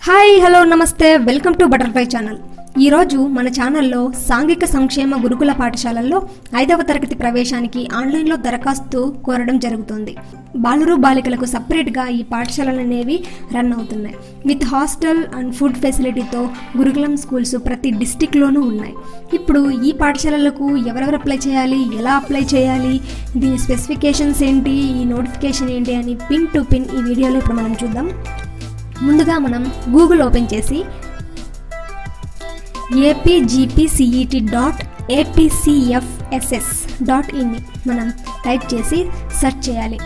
hi hello నమస్తే welcome to butterfly channel ఈరోజు మన ఛానల్లో సాంఘిక సంక్షేమ గురుకుల పాఠశాలల్లో ఐదవ తరగతి ప్రవేశానికి ఆన్లైన్లో దరఖాస్తు కోరడం జరుగుతుంది బాలురు బాలికలకు సపరేట్గా ఈ పాఠశాలలు అనేవి రన్ అవుతున్నాయి విత్ హాస్టల్ అండ్ ఫుడ్ ఫెసిలిటీతో గురుకులం స్కూల్స్ ప్రతి డిస్టిక్లోనూ ఉన్నాయి ఇప్పుడు ఈ పాఠశాలలకు ఎవరెవరు అప్లై చేయాలి ఎలా అప్లై చేయాలి దీని స్పెసిఫికేషన్స్ ఏంటి ఈ నోటిఫికేషన్ ఏంటి అని పిన్ టు పిన్ ఈ వీడియోలో ఇప్పుడు మనం చూద్దాం ముందుగా మనం గూగుల్ ఓపెన్ చేసి ఏపీజీపీసీఈటీ డాట్ ఏపీసీఎఫ్ఎస్ఎస్ డాట్ ఇన్ని మనం టైప్ చేసి సెర్చ్ చేయాలి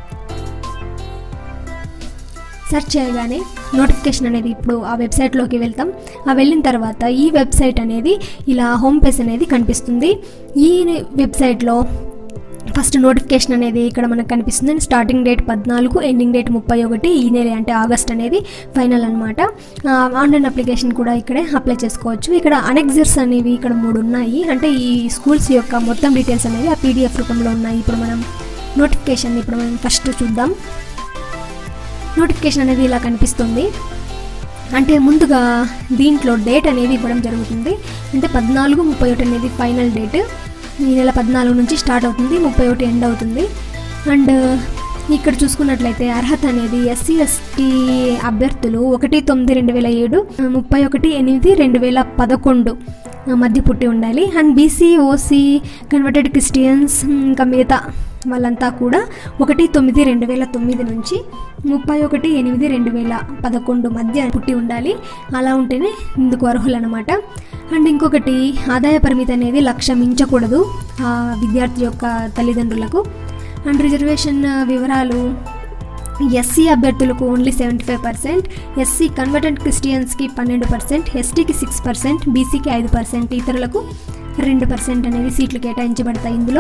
సెర్చ్ చేయగానే నోటిఫికేషన్ అనేది ఇప్పుడు ఆ వెబ్సైట్లోకి వెళ్తాం ఆ వెళ్ళిన తర్వాత ఈ వెబ్సైట్ అనేది ఇలా హోమ్ పేజ్ అనేది కనిపిస్తుంది ఈ వెబ్సైట్లో ఫస్ట్ నోటిఫికేషన్ అనేది ఇక్కడ మనకు కనిపిస్తుంది స్టార్టింగ్ డేట్ పద్నాలుగు ఎండింగ్ డేట్ ముప్పై ఒకటి ఈ నెల అంటే ఆగస్ట్ అనేది ఫైనల్ అనమాట ఆన్లైన్ అప్లికేషన్ కూడా ఇక్కడే అప్లై చేసుకోవచ్చు ఇక్కడ అనెక్జర్స్ అనేవి ఇక్కడ మూడు ఉన్నాయి అంటే ఈ స్కూల్స్ యొక్క మొత్తం డీటెయిల్స్ అనేవి ఆ పీడిఎఫ్ రూపంలో ఉన్నాయి ఇప్పుడు మనం నోటిఫికేషన్ ఇప్పుడు మనం ఫస్ట్ చూద్దాం నోటిఫికేషన్ అనేది ఇలా కనిపిస్తుంది అంటే ముందుగా దీంట్లో డేట్ అనేది ఇవ్వడం జరుగుతుంది అంటే పద్నాలుగు ముప్పై ఒకటి అనేది ఫైనల్ డేట్ ఈ నెల పద్నాలుగు నుంచి స్టార్ట్ అవుతుంది ముప్పై ఒకటి ఎండ్ అవుతుంది అండ్ ఇక్కడ చూసుకున్నట్లయితే అర్హత అనేది ఎస్సీ ఎస్టీ అభ్యర్థులు ఒకటి తొమ్మిది రెండు వేల ఏడు ముప్పై ఒకటి ఎనిమిది రెండు వేల పదకొండు మధ్య పుట్టి ఉండాలి and BC OC converted Christians ఇంకా మిగతా వాళ్ళంతా కూడా ఒకటి తొమ్మిది రెండు వేల తొమ్మిది నుంచి ముప్పై ఒకటి ఎనిమిది రెండు వేల పదకొండు మధ్య పుట్టి ఉండాలి అలా ఉంటేనే ఇందుకు అర్హులు అనమాట అండ్ ఇంకొకటి ఆదాయ పరిమితి అనేది లక్ష మించకూడదు ఆ విద్యార్థి యొక్క తల్లిదండ్రులకు అండ్ రిజర్వేషన్ వివరాలు ఎస్సీ అభ్యర్థులకు only seventy five percent SC converted క్రిస్టియన్స్కి పన్నెండు పర్సెంట్ ఎస్టీకి సిక్స్ పర్సెంట్ బీసీకి ఐదు పర్సెంట్ ఇతరులకు రెండు పర్సెంట్ అనేవి సీట్లు కేటాయించబడతాయి ఇందులో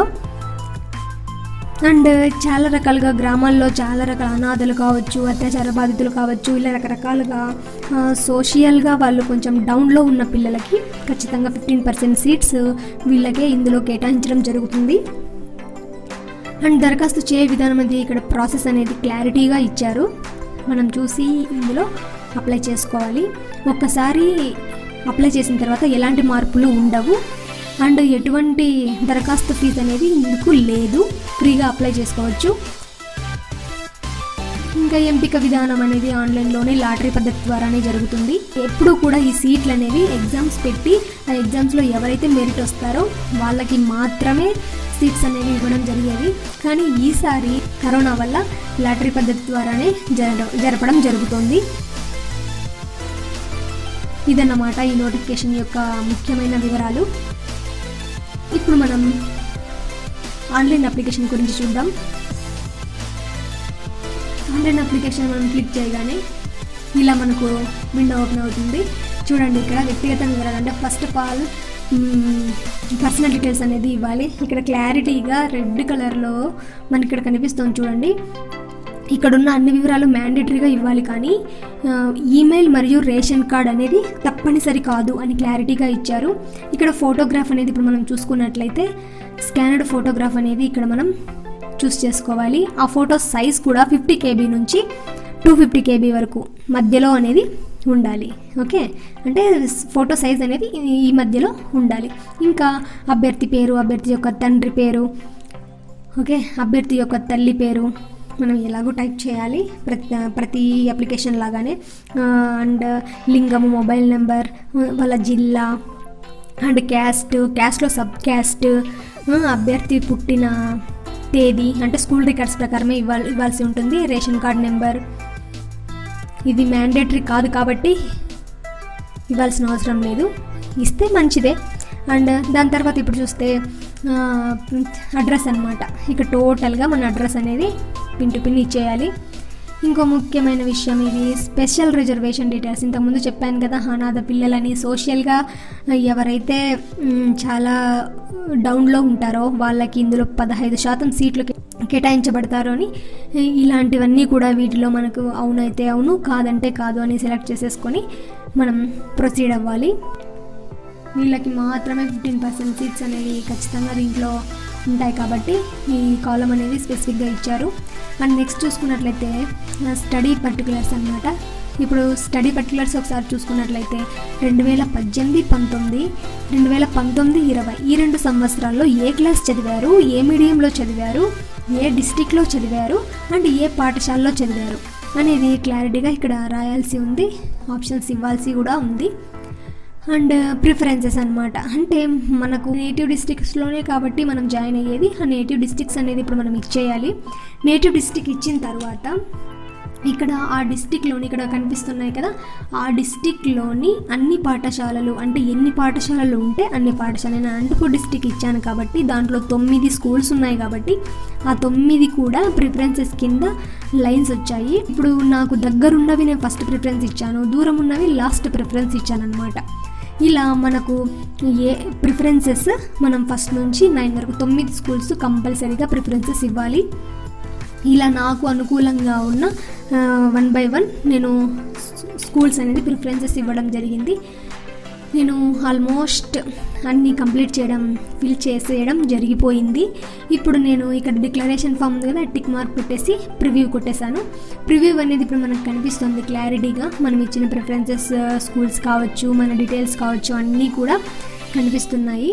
అండ్ చాలా రకాలుగా గ్రామాల్లో చాలా రకాల అనాథలు కావచ్చు అత్యాచార బాధితులు కావచ్చు ఇలా రకరకాలుగా సోషియల్గా వాళ్ళు కొంచెం డౌన్లో ఉన్న పిల్లలకి ఖచ్చితంగా ఫిఫ్టీన్ పర్సెంట్ సీట్స్ వీళ్ళకే ఇందులో కేటాయించడం జరుగుతుంది అండ్ దరఖాస్తు చేయ విధానం అనేది ఇక్కడ ప్రాసెస్ అనేది క్లారిటీగా ఇచ్చారు మనం చూసి ఇందులో అప్లై చేసుకోవాలి ఒక్కసారి అప్లై చేసిన తర్వాత ఎలాంటి మార్పులు ఉండవు అండ్ ఎటువంటి దరఖాస్తు ఫీజు అనేది ఇందుకు లేదు ఫ్రీగా అప్లై చేసుకోవచ్చు ఇంకా ఎంపిక విధానం అనేది ఆన్లైన్లోనే లాటరీ పద్ధతి ద్వారానే జరుగుతుంది ఎప్పుడు కూడా ఈ సీట్లు అనేవి ఎగ్జామ్స్ పెట్టి ఆ ఎగ్జామ్స్లో ఎవరైతే మెరిట్ వస్తారో వాళ్ళకి మాత్రమే సీట్స్ అనేవి ఇవ్వడం జరిగేది కానీ ఈసారి కరోనా వల్ల లాటరీ పద్ధతి ద్వారానే జరగడం జరపడం జరుగుతుంది ఇదన్నమాట ఈ నోటిఫికేషన్ యొక్క ముఖ్యమైన వివరాలు ఇప్పుడు మనం ఆన్లైన్ అప్లికేషన్ గురించి చూద్దాం ఆన్లైన్ అప్లికేషన్ మనం క్లిక్ చేయగానే ఇలా మనకు విండో ఓపెన్ అవుతుంది చూడండి ఇక్కడ వ్యక్తిగత వివరాలు అంటే first of all personal details అనేది ఇవ్వాలి ఇక్కడ క్లారిటీగా రెడ్ కలర్లో మనకి ఇక్కడ కనిపిస్తుంది చూడండి ఇక్కడ ఉన్న అన్ని వివరాలు మ్యాండేటరీగా ఇవ్వాలి కానీ ఈమెయిల్ మరియు రేషన్ కార్డ్ అనేది తప్పనిసరి కాదు అని క్లారిటీగా ఇచ్చారు ఇక్కడ ఫోటోగ్రాఫ్ అనేది ఇప్పుడు మనం చూసుకున్నట్లయితే స్కానర్డ్ ఫోటోగ్రాఫ్ అనేది ఇక్కడ మనం చూస్ చేసుకోవాలి ఆ ఫోటో సైజ్ కూడా ఫిఫ్టీ కేబీ నుంచి టూ ఫిఫ్టీ కేబీ వరకు మధ్యలో అనేది ఉండాలి ఓకే అంటే ఫోటో సైజ్ అనేది ఈ మధ్యలో ఉండాలి ఇంకా అభ్యర్థి పేరు అభ్యర్థి యొక్క తండ్రి పేరు ఓకే అభ్యర్థి యొక్క తల్లి పేరు మనం ఎలాగో టైప్ చేయాలి ప్రతి ప్రతి అప్లికేషన్ లాగానే అండ్ లింగము మొబైల్ నెంబర్ వాళ్ళ జిల్లా అండ్ క్యాస్ట్ క్యాస్ట్లో సబ్ క్యాస్ట్ అభ్యర్థి పుట్టిన తేదీ అంటే స్కూల్ రికార్డ్స్ ప్రకారమే ఇవ్వాలి ఇవ్వాల్సి ఉంటుంది రేషన్ కార్డ్ నెంబర్ ఇది మ్యాండేటరీ కాదు కాబట్టి ఇవ్వాల్సిన అవసరం లేదు ఇస్తే మంచిదే అండ్ దాని తర్వాత ఇప్పుడు చూస్తే అడ్రస్ అనమాట ఇక టోటల్గా మన అడ్రస్ అనేది పిన్ టు పిన్ ఇచ్చేయాలి ఇంకో ముఖ్యమైన విషయం ఇది స్పెషల్ రిజర్వేషన్ డీటెయిల్స్ ఇంతకుముందు చెప్పాను కదా అనాథ పిల్లలని సోషల్గా ఎవరైతే చాలా డౌన్లో ఉంటారో వాళ్ళకి ఇందులో పదహైదు శాతం సీట్లు కేటాయించబడతారు అని ఇలాంటివన్నీ కూడా వీటిలో మనకు అవునైతే అవును కాదంటే కాదు అని సెలెక్ట్ చేసేసుకొని మనం ప్రొసీడ్ అవ్వాలి వీళ్ళకి మాత్రమే ఫిఫ్టీన్ పర్సెంట్ సీట్స్ అనేవి ఖచ్చితంగా దీంట్లో ఉంటాయి కాబట్టి ఈ కాలం అనేది స్పెసిఫిక్గా ఇచ్చారు అండ్ నెక్స్ట్ చూసుకున్నట్లయితే స్టడీ పర్టికులర్స్ అనమాట ఇప్పుడు స్టడీ పర్టికులర్స్ ఒకసారి చూసుకున్నట్లయితే రెండు వేల పద్దెనిమిది పంతొమ్మిది రెండు వేల పంతొమ్మిది ఇరవై ఈ రెండు సంవత్సరాల్లో ఏ క్లాస్ చదివారు ఏ మీడియంలో చదివారు ఏ డిస్టిక్లో చదివారు అండ్ ఏ పాఠశాలలో చదివారు అనేది క్లారిటీగా ఇక్కడ రాయాల్సి ఉంది ఆప్షన్స్ ఇవ్వాల్సి కూడా ఉంది అండ్ ప్రిఫరెన్సెస్ అనమాట అంటే మనకు నేటివ్ డిస్ట్రిక్ట్స్లోనే కాబట్టి మనం జాయిన్ అయ్యేది ఆ నేటివ్ డిస్ట్రిక్ట్స్ అనేది ఇప్పుడు మనం ఇచ్చేయాలి నేటివ్ డిస్ట్రిక్ట్ ఇచ్చిన తర్వాత ఇక్కడ ఆ డిస్టిక్లోని ఇక్కడ కనిపిస్తున్నాయి కదా ఆ డిస్టిక్లోని అన్ని పాఠశాలలు అంటే ఎన్ని పాఠశాలలు ఉంటే అన్ని పాఠశాలలు నేను అనంతపూర్ డిస్టిక్ ఇచ్చాను కాబట్టి దాంట్లో తొమ్మిది స్కూల్స్ ఉన్నాయి కాబట్టి ఆ తొమ్మిది కూడా ప్రిఫరెన్సెస్ కింద లైన్స్ వచ్చాయి ఇప్పుడు నాకు దగ్గరున్నవి నేను ఫస్ట్ ప్రిఫరెన్స్ ఇచ్చాను దూరం ఉన్నవి లాస్ట్ ప్రిఫరెన్స్ ఇచ్చాను అనమాట ఇలా మనకు ఏ ప్రిఫరెన్సెస్ మనం ఫస్ట్ నుంచి నైన్ వరకు తొమ్మిది స్కూల్స్ కంపల్సరీగా ప్రిఫరెన్సెస్ ఇవ్వాలి ఇలా నాకు అనుకూలంగా ఉన్న వన్ బై వన్ నేను స్కూల్స్ అనేది ప్రిఫరెన్సెస్ ఇవ్వడం జరిగింది నేను ఆల్మోస్ట్ అన్నీ కంప్లీట్ చేయడం ఫిల్ చేసేయడం జరిగిపోయింది ఇప్పుడు నేను ఇక్కడ డిక్లరేషన్ ఫామ్ ఉంది కదా టిక్ మార్క్ పెట్టేసి ప్రివ్యూ కొట్టేశాను ప్రివ్యూ అనేది ఇప్పుడు మనకు కనిపిస్తుంది క్లారిటీగా మనం ఇచ్చిన ప్రిఫరెన్సెస్ స్కూల్స్ కావచ్చు మన డీటెయిల్స్ కావచ్చు అన్నీ కూడా కనిపిస్తున్నాయి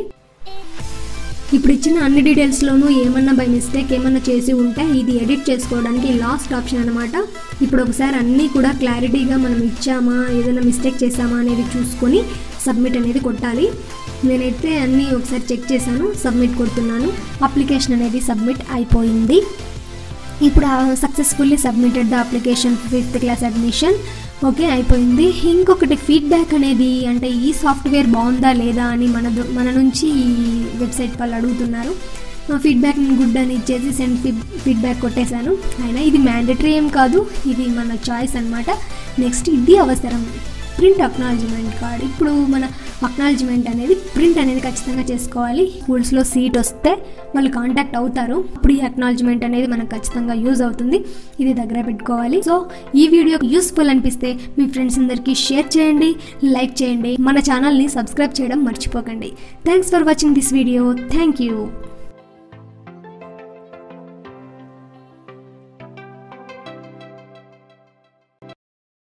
ఇప్పుడు ఇచ్చిన అన్ని డీటెయిల్స్లోనూ ఏమన్నా బై మిస్టేక్ ఏమన్నా చేసి ఉంటే ఇది ఎడిట్ చేసుకోవడానికి లాస్ట్ ఆప్షన్ అనమాట ఇప్పుడు ఒకసారి అన్నీ కూడా క్లారిటీగా మనం ఇచ్చామా ఏదైనా మిస్టేక్ చేసామా అనేది చూసుకొని సబ్మిట్ అనేది కొట్టాలి నేనైతే అన్నీ ఒకసారి చెక్ చేశాను సబ్మిట్ కొడుతున్నాను అప్లికేషన్ అనేది సబ్మిట్ అయిపోయింది ఇప్పుడు successfully submitted the application fifth class admission okay అయిపోయింది ఇంకొకటి ఫీడ్బ్యాక్ అనేది అంటే ఈ సాఫ్ట్వేర్ బాగుందా లేదా అని మన ద- మన నుంచి ఈ వెబ్సైట్ వాళ్ళు అడుగుతున్నారు ఫీడ్బ్యాక్ గుడ్ అని ఇచ్చేసి సెండ్ ఫీడ్బ్యాక్ కొట్టేశాను అయినా ఇది మ్యాండటరీ ఏం కాదు ఇది మన చాయిస్ అనమాట నెక్స్ట్ ఇది అవసరం ప్రింట్ అక్నాలజ్మెంట్ కార్డ్ ఇప్పుడు మన అక్నాలజ్మెంట్ అనేది ప్రింట్ అనేది ఖచ్చితంగా చేసుకోవాలి స్కూల్స్లో సీట్ వస్తే వాళ్ళు కాంటాక్ట్ అవుతారు అప్పుడు ఈ అక్నాలజ్మెంట్ అనేది మనకు ఖచ్చితంగా యూజ్ అవుతుంది ఇది దగ్గర పెట్టుకోవాలి సో ఈ వీడియో యూస్ఫుల్ అనిపిస్తే మీ ఫ్రెండ్స్ అందరికీ షేర్ చేయండి లైక్ చేయండి మన ఛానల్ని సబ్స్క్రైబ్ చేయడం మర్చిపోకండి thanks for watching this video thank you